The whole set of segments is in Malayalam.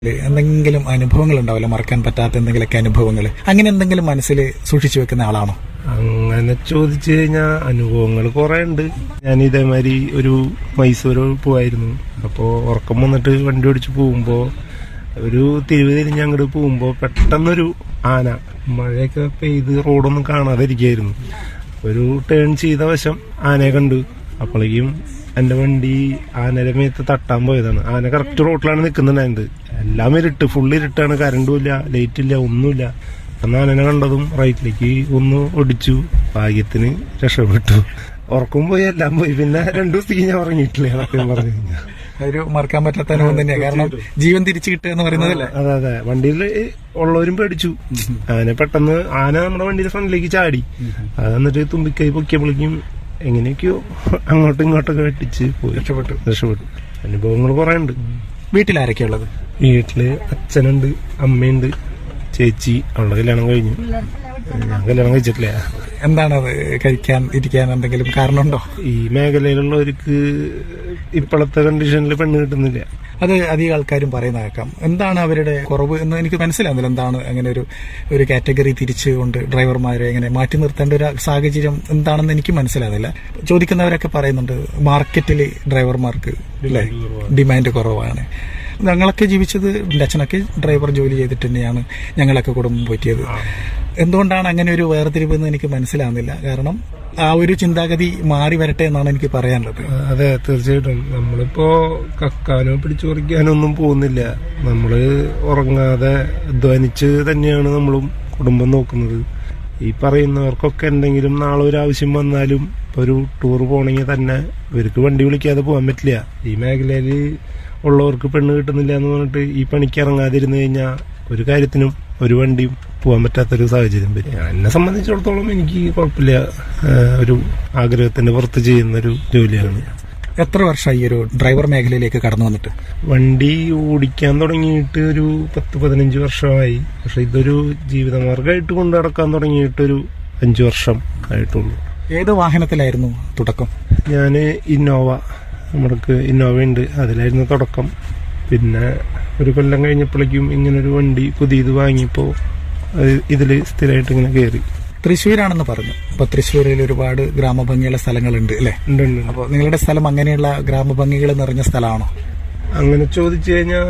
എന്തെങ്കിലും അനുഭവങ്ങൾ ഉണ്ടാവില്ല മറക്കാൻ പറ്റാത്ത എന്തെങ്കിലുമൊക്കെ അനുഭവങ്ങൾ അങ്ങനെ എന്തെങ്കിലും മനസ്സിൽ സൂക്ഷിച്ചു വെക്കുന്ന ആളാണോ അങ്ങനെ ചോദിച്ചു കഴിഞ്ഞാൽ അനുഭവങ്ങൾ കുറെ ഉണ്ട് ഞാൻ ഇതേമാതിരി ഒരു മൈസൂർ പോവായിരുന്നു അപ്പോൾ ഉറക്കം വന്നിട്ട് വണ്ടി ഓടിച്ച് പോകുമ്പോ ഒരു തിരിവ് തിരിഞ്ഞ് അങ്ങോട്ട് പോകുമ്പോ പെട്ടെന്നൊരു ആന മഴയൊക്കെ പെയ്ത് റോഡൊന്നും കാണാതെ ഇരിക്കുകയായിരുന്നു ഒരു ടേൺ ചെയ്ത വശം ആനയെ കണ്ടു അപ്പോഴേക്കും എന്റെ വണ്ടി ആനയുടെ മേത്ത് തട്ടാൻ പോയതാണ് ആന കറക്റ്റ് റോട്ടിലാണ് നിൽക്കുന്നുണ്ടായത് എല്ലാം ഇരുട്ട് ഫുൾ ഇരുട്ടാണ് കറണ്ടും ഇല്ല ലൈറ്റ് ഇല്ല ഒന്നുമില്ല അന്ന് ആനനെ കണ്ടതും റൈറ്റിലേക്ക് ഒന്ന് ഒടിച്ചു ഭാഗ്യത്തിന് രക്ഷപ്പെട്ടു ഉറക്കം പോയി എല്ലാം പോയി പിന്നെ രണ്ടു ദിവസത്തേക്ക് ഞാൻ ഉറങ്ങിയിട്ടില്ല സത്യം പറഞ്ഞു കഴിഞ്ഞാൽ ഒരു മറക്കാൻ പറ്റാത്ത അനുഭവം തന്നെയാണ് കാരണം ജീവൻ തിരിച്ചു കിട്ടുക എന്ന് പറയുന്നതല്ലേ അതെ അതെ വണ്ടിയിൽ ഉള്ളവരും പേടിച്ചു ആന പെട്ടെന്ന് ആന നമ്മുടെ വണ്ടിയുടെ ഫ്രണ്ടിലേക്ക് ചാടി അത് എന്നിട്ട് തുമ്പിക്കൈ പൊക്കിയപ്പോഴേക്കും എങ്ങനെയൊക്കെയോ അങ്ങോട്ടും ഇങ്ങോട്ടൊക്കെ വെട്ടിച്ച് പോയി രക്ഷപ്പെട്ടു രക്ഷപ്പെട്ടു അനുഭവങ്ങൾ കുറെ ഉണ്ട് വീട്ടിൽ ആരൊക്കെയുള്ളത് വീട്ടില് അച്ഛനുണ്ട് അമ്മയുണ്ട് ചേച്ചി അവളുടെ കല്യാണം കഴിഞ്ഞു ഞാൻ കല്യാണം കഴിച്ചിട്ടില്ല എന്താണ് അത് കഴിക്കാൻ ഇരിക്കാൻ എന്തെങ്കിലും കാരണമുണ്ടോ ഈ മേഖലയിലുള്ളവർക്ക് ഇപ്പോഴത്തെ കണ്ടീഷനിൽ പെണ്ണ് കിട്ടുന്നില്ല അത് അധികം ആൾക്കാരും പറയുന്ന കേൾക്കാം എന്താണ് അവരുടെ കുറവ് എന്ന് എനിക്ക് മനസ്സിലാവുന്നില്ല എന്താണ് അങ്ങനെ ഒരു ഒരു കാറ്റഗറി തിരിച്ചുകൊണ്ട് ഡ്രൈവർമാരെ ഇങ്ങനെ മാറ്റി നിർത്തേണ്ട ഒരു സാഹചര്യം എന്താണെന്ന് എനിക്ക് മനസ്സിലാവുന്നില്ല ചോദിക്കുന്നവരൊക്കെ പറയുന്നുണ്ട് മാർക്കറ്റിൽ ഡ്രൈവർമാർക്ക് അല്ലേ ഡിമാൻഡ് കുറവാണ് ഞങ്ങളൊക്കെ ജീവിച്ചത് എൻ്റെ അച്ഛനൊക്കെ ഡ്രൈവർ ജോലി ചെയ്തിട്ട് തന്നെയാണ് ഞങ്ങളൊക്കെ കുടുംബം പോറ്റിയത് എന്തുകൊണ്ടാണ് അങ്ങനെ ഒരു വേർതിരിവ് എന്ന് എനിക്ക് മനസ്സിലാവുന്നില്ല കാരണം ആ ഒരു ചിന്താഗതി മാറി വരട്ടെ എന്നാണ് എനിക്ക് പറയാനുള്ളത് അതെ തീർച്ചയായിട്ടും നമ്മളിപ്പോ കക്കാനോ പിടിച്ചു പറിക്കാനോ ഒന്നും പോകുന്നില്ല നമ്മള് ഉറങ്ങാതെ അധ്വാനിച്ച് തന്നെയാണ് നമ്മളും കുടുംബം നോക്കുന്നത് ഈ പറയുന്നവർക്കൊക്കെ എന്തെങ്കിലും നാളെ ഒരു ആവശ്യം വന്നാലും ഇപ്പൊ ഒരു ടൂർ പോണെങ്കിൽ തന്നെ ഇവർക്ക് വണ്ടി വിളിക്കാതെ പോകാൻ പറ്റില്ല ഈ മേഖലയിൽ ഉള്ളവർക്ക് പെണ്ണ് കിട്ടുന്നില്ല എന്ന് പറഞ്ഞിട്ട് ഈ പണിക്ക് ഇറങ്ങാതിരുന്നു കഴിഞ്ഞാൽ ഒരു കാര്യത്തിനും ഒരു വണ്ടിയും പോകാൻ പറ്റാത്തൊരു സാഹചര്യം വരും എന്നെ സംബന്ധിച്ചിടത്തോളം എനിക്ക് കുഴപ്പമില്ല ഏഹ് ഒരു ആഗ്രഹത്തിന്റെ പുറത്ത് ചെയ്യുന്ന ഒരു ജോലിയാണ് എത്ര വർഷമായി ഈ ഒരു ഡ്രൈവർ മേഖലയിലേക്ക് കടന്നു വന്നിട്ട് വണ്ടി ഓടിക്കാൻ തുടങ്ങിയിട്ട് ഒരു പത്ത് പതിനഞ്ച് വർഷമായി പക്ഷെ ഇതൊരു ജീവിതമാർഗമായിട്ട് കൊണ്ടു നടക്കാൻ തുടങ്ങിയിട്ട് ഒരു അഞ്ചു വർഷം ആയിട്ടുള്ളൂ ഏത് വാഹനത്തിലായിരുന്നു തുടക്കം ഞാൻ ഇന്നോവ നമ്മൾക്ക് ഇന്നോവ ഉണ്ട് അതിലായിരുന്നു തുടക്കം പിന്നെ ഒരു കൊല്ലം കഴിഞ്ഞപ്പോഴേക്കും ഇങ്ങനൊരു വണ്ടി പുതിയത് വാങ്ങിയപ്പോൾ ഇതിൽ സ്ഥിരമായിട്ട് ഇങ്ങനെ കയറി തൃശ്ശൂരാണെന്ന് പറഞ്ഞു അപ്പൊ തൃശ്ശൂരിൽ ഒരുപാട് ഗ്രാമഭംഗിയുള്ള സ്ഥലങ്ങളുണ്ട് അല്ലെ ഉണ്ട് ഉണ്ട് ഉണ്ട്. അപ്പോൾ നിങ്ങളുടെ സ്ഥലം അങ്ങനെയുള്ള ഗ്രാമഭംഗികൾ നിറഞ്ഞ സ്ഥലമാണോ അങ്ങനെ ചോദിച്ചു കഴിഞ്ഞാൽ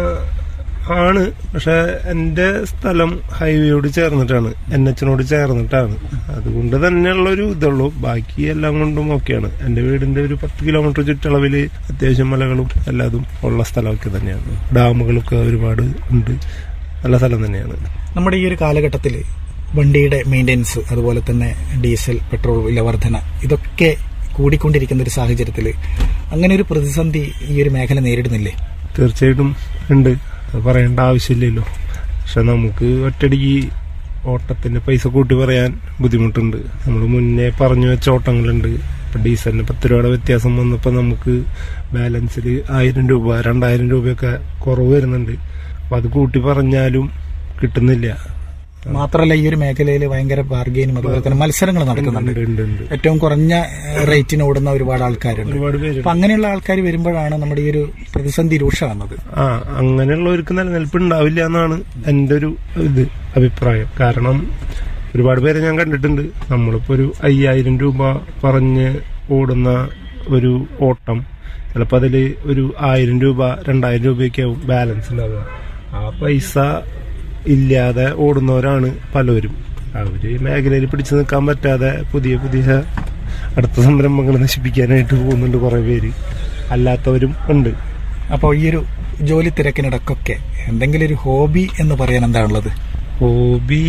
ആണ് പക്ഷെ എന്റെ സ്ഥലം ഹൈവേയോട് ചേർന്നിട്ടാണ് എൻ എച്ചിനോട് ചേർന്നിട്ടാണ് അതുകൊണ്ട് തന്നെയുള്ള ഒരു ഇതുള്ളൂ ബാക്കി എല്ലാം കൊണ്ടും ഓക്കെയാണ് എന്റെ വീടിന്റെ ഒരു പത്ത് കിലോമീറ്റർ ചുറ്റളവില് അത്യാവശ്യം മലകളും എല്ലാതും ഉള്ള സ്ഥലമൊക്കെ തന്നെയാണ് ഡാമുകളൊക്കെ ഒരുപാട് ഉണ്ട് നല്ല സ്ഥലം തന്നെയാണ് നമ്മുടെ ഈ ഒരു കാലഘട്ടത്തിൽ വണ്ടിയുടെ മെയിൻ്റെനൻസ് അതുപോലെ തന്നെ ഡീസൽ പെട്രോൾ വില വർധന ഇതൊക്കെ കൂടിക്കൊണ്ടിരിക്കുന്ന ഒരു സാഹചര്യത്തിൽ അങ്ങനെ ഒരു പ്രതിസന്ധി ഈ ഒരു മേഖല നേരിടുന്നില്ലേ തീർച്ചയായിട്ടും ഉണ്ട് അത് പറയേണ്ട ആവശ്യമില്ലല്ലോ പക്ഷെ നമുക്ക് ഒറ്റടിക്ക് ഓട്ടത്തിന്റെ പൈസ കൂട്ടി പറയാൻ ബുദ്ധിമുട്ടുണ്ട് നമ്മൾ മുന്നേ പറഞ്ഞു വെച്ച ഓട്ടങ്ങളുണ്ട് ഇപ്പൊ ഡീസലിന് പത്ത് രൂപയുടെ വ്യത്യാസം വന്നപ്പോൾ നമുക്ക് ബാലൻസിൽ ആയിരം രൂപ രണ്ടായിരം രൂപയൊക്കെ കുറവ് വരുന്നുണ്ട് അപ്പൊ അത് കൂട്ടി പറഞ്ഞാലും കിട്ടുന്നില്ല മാത്രമല്ല ഈ ഒരു മേഖലയിൽ ഭയങ്കര ബാർഗെയിനും അതുപോലെ തന്നെ മത്സരങ്ങൾ നടക്കുന്നുണ്ട് ഉണ്ട് ഉണ്ട് ഉണ്ട് ഏറ്റവും കുറഞ്ഞ ഏഹ്, റേറ്റിന് ഓടുന്ന ഒരുപാട് ആൾക്കാരുണ്ട് ഒരുപാട് പേര് അപ്പൊ അങ്ങനെയുള്ള ആൾക്കാർ വരുമ്പോഴാണ് നമ്മുടെ ഈ ഒരു പ്രതിസന്ധി രൂക്ഷമാകുന്നത് ആ അങ്ങനെയുള്ളവർക്ക് നിലനിൽപ്പ് ഉണ്ടാവില്ല എന്നാണ് എന്റെ ഒരു ഇത് അഭിപ്രായം കാരണം ഒരുപാട് പേരെ ഞാൻ കണ്ടിട്ടുണ്ട് നമ്മളിപ്പോ ഒരു അയ്യായിരം രൂപ പറഞ്ഞ് ഓടുന്ന ഒരു ഓട്ടം ചിലപ്പോൾ അതിൽ ഒരു ആയിരം രൂപ രണ്ടായിരം രൂപയൊക്കെ ആവും ബാലൻസ് ഉണ്ടാവുക ആ പൈസ ഇല്ലാതെ ഓടുന്നവരാണ് പലവരും അവര് മേഖലയിൽ പിടിച്ചു നിൽക്കാൻ പറ്റാതെ പുതിയ പുതിയ അടുത്ത സംരംഭങ്ങൾ നശിപ്പിക്കാനായിട്ട് പോകുന്നുണ്ട് കുറെ പേര് അല്ലാത്തവരും ഉണ്ട് അപ്പോൾ ഈ ഒരു ജോലി തിരക്കിനിടക്കൊക്കെ എന്തെങ്കിലും ഒരു ഹോബി എന്ന് പറയാൻ എന്താണുള്ളത് ഹോബി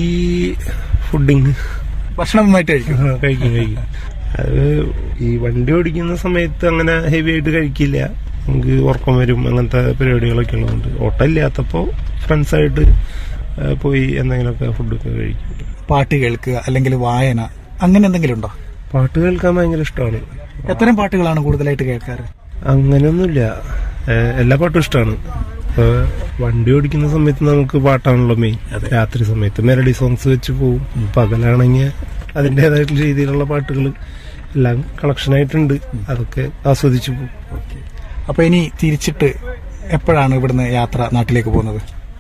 ഫുഡിങ് ഭക്ഷണം നന്നായിട്ട് കഴിക്കും കഴിക്കും കഴിക്കും അത് ഈ വണ്ടി ഓടിക്കുന്ന സമയത്ത് അങ്ങനെ ഹെവി ആയിട്ട് കഴിക്കില്ല നമുക്ക് ഉറക്കം വരും അങ്ങനത്തെ പരിപാടികളൊക്കെ ഉള്ളതുകൊണ്ട് ഓട്ടം ഇല്ലാത്തപ്പോൾ ഫ്രണ്ട്സായിട്ട് പോയി എന്തെങ്കിലുമൊക്കെ ഫുഡൊക്കെ കഴിക്കും പാട്ട് കേൾക്കുക അല്ലെങ്കിൽ വായന അങ്ങനെ എന്തെങ്കിലും ഉണ്ടോ പാട്ട് കേൾക്കാൻ ഭയങ്കര ഇഷ്ടമാണ് എത്തരം പാട്ടുകളാണ് കൂടുതലായിട്ട് കേൾക്കാറ് അങ്ങനെയൊന്നുമില്ല ഏഹ് എല്ലാ പാട്ടും ഇഷ്ടമാണ് ഇപ്പൊ വണ്ടി ഓടിക്കുന്ന സമയത്ത് നമുക്ക് പാട്ടാണല്ലോ മെയിൻ രാത്രി സമയത്ത് മെലഡി സോങ്സ് വെച്ച് പോവും പകലാണെങ്കിൽ അതിൻ്റെതായിട്ടുള്ള രീതിയിലുള്ള പാട്ടുകൾ എല്ലാം കളക്ഷൻ ആയിട്ടുണ്ട് അതൊക്കെ ആസ്വദിച്ചു പോകും അപ്പൊ ഇനി തിരിച്ചിട്ട് എപ്പോഴാണ് ഇവിടുന്ന് യാത്ര നാട്ടിലേക്ക് പോകുന്നത്